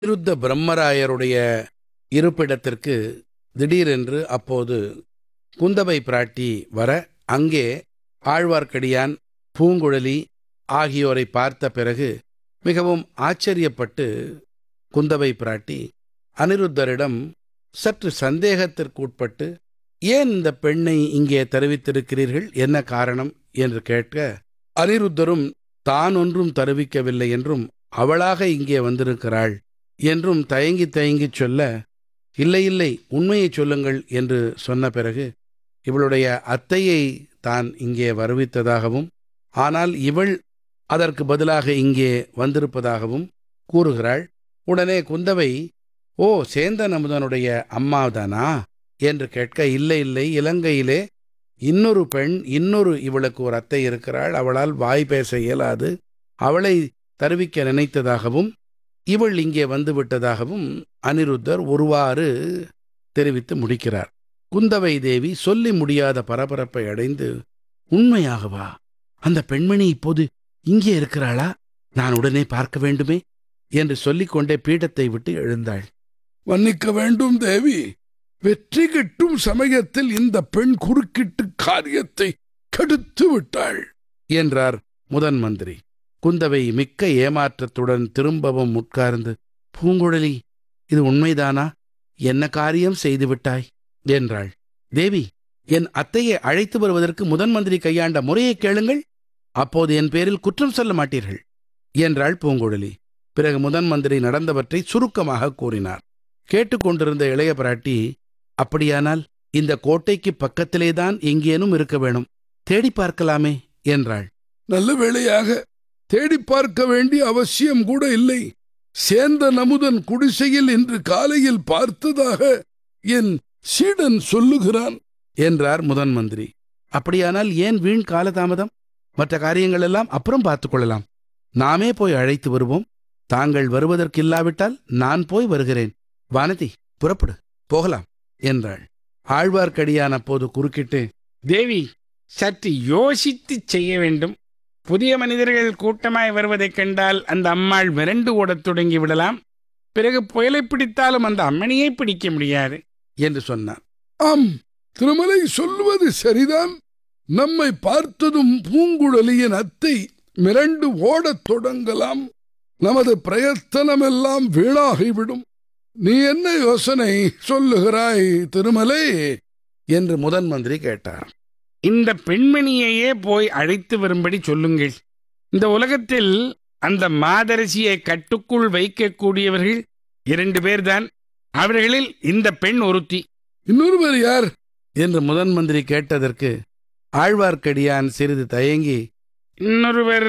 அனிருத்த பிரம்மராயருடைய இருப்பிடத்திற்கு திடீரென்று அப்போது குந்தவை பிராட்டி வர அங்கே ஆழ்வார்க்கடியான் பூங்குழலி ஆகியோரை பார்த்த பிறகு மிகவும் ஆச்சரியப்பட்டு குந்தவை பிராட்டி அனிருத்தரிடம் சற்று சந்தேகத்திற்குட்பட்டு ஏன் இந்த பெண்ணை இங்கே தெரிவித்திருக்கிறீர்கள் என்ன காரணம் என்று கேட்க அனிருத்தரும் தான் ஒன்றும் தருவிக்கவில்லை என்றும் அவளாக இங்கே வந்திருக்கிறாள் என்றும் தயங்கி தயங்கிச் சொல்ல இல்லை இல்லை உண்மையை சொல்லுங்கள் என்று சொன்ன பிறகு இவளுடைய அத்தையை தான் இங்கே வருவித்ததாகவும் ஆனால் இவள் அதற்கு பதிலாக இங்கே வந்திருப்பதாகவும் கூறுகிறாள் உடனே குந்தவை ஓ சேந்தன் அமுதனுடைய அம்மாதானா என்று கேட்க இல்லை இல்லை இலங்கையிலே இன்னொரு பெண் இன்னொரு இவளுக்கு ஒரு அத்தை இருக்கிறாள் அவளால் வாய் பேச இயலாது அவளை தருவிக்க நினைத்ததாகவும் இவள் இங்கே வந்து விட்டதாகவும் அனிருத்தர் ஒருவாறு தெரிவித்து முடிக்கிறார் குந்தவை தேவி சொல்லி முடியாத பரபரப்பை அடைந்து உண்மையாகவா அந்த பெண்மணி இப்போது இங்கே இருக்கிறாளா நான் உடனே பார்க்க வேண்டுமே என்று சொல்லிக்கொண்டே பீடத்தை விட்டு எழுந்தாள் மன்னிக்க வேண்டும் தேவி வெற்றி கிட்டும் சமயத்தில் இந்த பெண் குறுக்கிட்டு காரியத்தை கெடுத்து விட்டாள் என்றார் முதன் மந்திரி குந்தவை மிக்க ஏமாற்றத்துடன் திரும்பவும் உட்கார்ந்து பூங்குழலி இது உண்மைதானா என்ன காரியம் செய்து விட்டாய் என்றாள் தேவி என் அத்தையை அழைத்து வருவதற்கு முதன் மந்திரி கையாண்ட முறையை கேளுங்கள் அப்போது என் பேரில் குற்றம் சொல்ல மாட்டீர்கள் என்றாள் பூங்குழலி பிறகு முதன் மந்திரி நடந்தவற்றை சுருக்கமாக கூறினார் கேட்டுக்கொண்டிருந்த இளைய பிராட்டி அப்படியானால் இந்த கோட்டைக்கு பக்கத்திலேதான் எங்கேனும் இருக்க வேணும் தேடி பார்க்கலாமே என்றாள் நல்ல வேளையாக தேடி பார்க்க வேண்டிய அவசியம் கூட இல்லை சேந்த நமுதன் குடிசையில் இன்று காலையில் பார்த்ததாக என் சீடன் சொல்லுகிறான் என்றார் முதன் மந்திரி அப்படியானால் ஏன் வீண் காலதாமதம் மற்ற காரியங்கள் எல்லாம் அப்புறம் பார்த்துக் கொள்ளலாம் நாமே போய் அழைத்து வருவோம் தாங்கள் வருவதற்கில்லாவிட்டால் நான் போய் வருகிறேன் வானதி புறப்படு போகலாம் என்றாள் ஆழ்வார்க்கடியான் அப்போது குறுக்கிட்டு தேவி சற்று யோசித்துச் செய்ய வேண்டும் புதிய மனிதர்கள் கூட்டமாய் வருவதைக் கண்டால் அந்த அம்மாள் மிரண்டு ஓடத் தொடங்கி விடலாம் பிறகு புயலை பிடித்தாலும் அந்த அம்மணியை பிடிக்க முடியாது என்று சொன்னான் ஆம் திருமலை சொல்லுவது சரிதான் நம்மை பார்த்ததும் பூங்குழலியின் அத்தை மிரண்டு ஓடத் தொடங்கலாம் நமது பிரயத்தனமெல்லாம் வீணாகிவிடும் நீ என்ன யோசனை சொல்லுகிறாய் திருமலை என்று முதன் மந்திரி கேட்டார் இந்த பெண்மணியையே போய் அழைத்து வரும்படி சொல்லுங்கள் இந்த உலகத்தில் அந்த மாதரசியை கட்டுக்குள் வைக்கக்கூடியவர்கள் இரண்டு பேர்தான் அவர்களில் இந்த பெண் ஒருத்தி இன்னொருவர் யார் என்று முதன் மந்திரி கேட்டதற்கு ஆழ்வார்க்கடியான் சிறிது தயங்கி இன்னொருவர்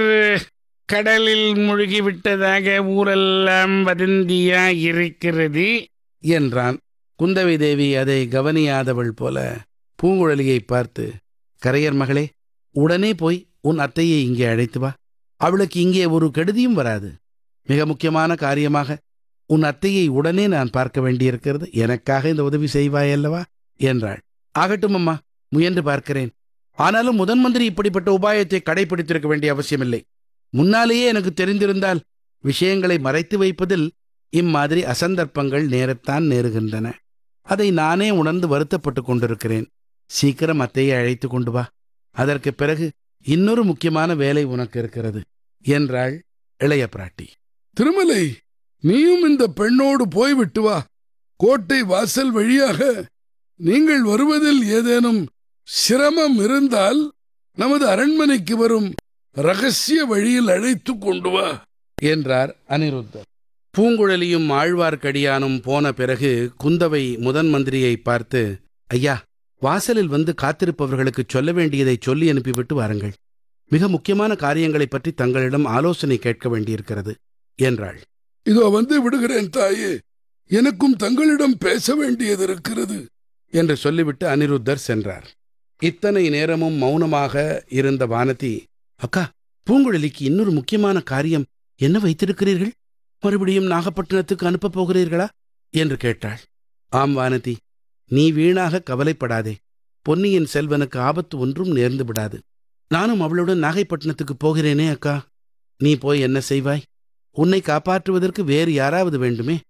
கடலில் மூழ்கிவிட்டதாக ஊரெல்லாம் வதந்தியா இருக்கிறது என்றான் குந்தவை தேவி அதை கவனியாதவள் போல பூங்குழலியை பார்த்து கரையர் மகளே உடனே போய் உன் அத்தையை இங்கே அழைத்து வா அவளுக்கு இங்கே ஒரு கெடுதியும் வராது மிக முக்கியமான காரியமாக உன் அத்தையை உடனே நான் பார்க்க வேண்டியிருக்கிறது எனக்காக இந்த உதவி செய்வாயல்லவா என்றாள் ஆகட்டும் அம்மா முயன்று பார்க்கிறேன் ஆனாலும் முதன் மந்திரி இப்படிப்பட்ட உபாயத்தை கடைபிடித்திருக்க வேண்டிய அவசியமில்லை முன்னாலேயே எனக்கு தெரிந்திருந்தால் விஷயங்களை மறைத்து வைப்பதில் இம்மாதிரி அசந்தர்ப்பங்கள் நேரத்தான் நேருகின்றன அதை நானே உணர்ந்து வருத்தப்பட்டுக் கொண்டிருக்கிறேன் சீக்கிரம் அத்தையை அழைத்து கொண்டு வா அதற்கு பிறகு இன்னொரு முக்கியமான வேலை உனக்கு இருக்கிறது என்றாள் இளைய பிராட்டி திருமலை நீயும் இந்த பெண்ணோடு போய்விட்டு வா கோட்டை வாசல் வழியாக நீங்கள் வருவதில் ஏதேனும் சிரமம் இருந்தால் நமது அரண்மனைக்கு வரும் ரகசிய வழியில் அழைத்து கொண்டு வா என்றார் அனிருத்தர் பூங்குழலியும் ஆழ்வார்க்கடியானும் போன பிறகு குந்தவை முதன் மந்திரியை பார்த்து ஐயா வாசலில் வந்து காத்திருப்பவர்களுக்கு சொல்ல வேண்டியதை சொல்லி அனுப்பிவிட்டு வாருங்கள் மிக முக்கியமான காரியங்களைப் பற்றி தங்களிடம் ஆலோசனை கேட்க வேண்டியிருக்கிறது என்றாள் இதோ வந்து விடுகிறேன் தாயே எனக்கும் தங்களிடம் பேச வேண்டியது இருக்கிறது என்று சொல்லிவிட்டு அனிருத்தர் சென்றார் இத்தனை நேரமும் மௌனமாக இருந்த வானதி அக்கா பூங்குழலிக்கு இன்னொரு முக்கியமான காரியம் என்ன வைத்திருக்கிறீர்கள் மறுபடியும் நாகப்பட்டினத்துக்கு அனுப்பப் போகிறீர்களா என்று கேட்டாள் ஆம் வானதி நீ வீணாக கவலைப்படாதே பொன்னியின் செல்வனுக்கு ஆபத்து ஒன்றும் நேர்ந்து விடாது நானும் அவளுடன் நாகைப்பட்டினத்துக்கு போகிறேனே அக்கா நீ போய் என்ன செய்வாய் உன்னை காப்பாற்றுவதற்கு வேறு யாராவது வேண்டுமே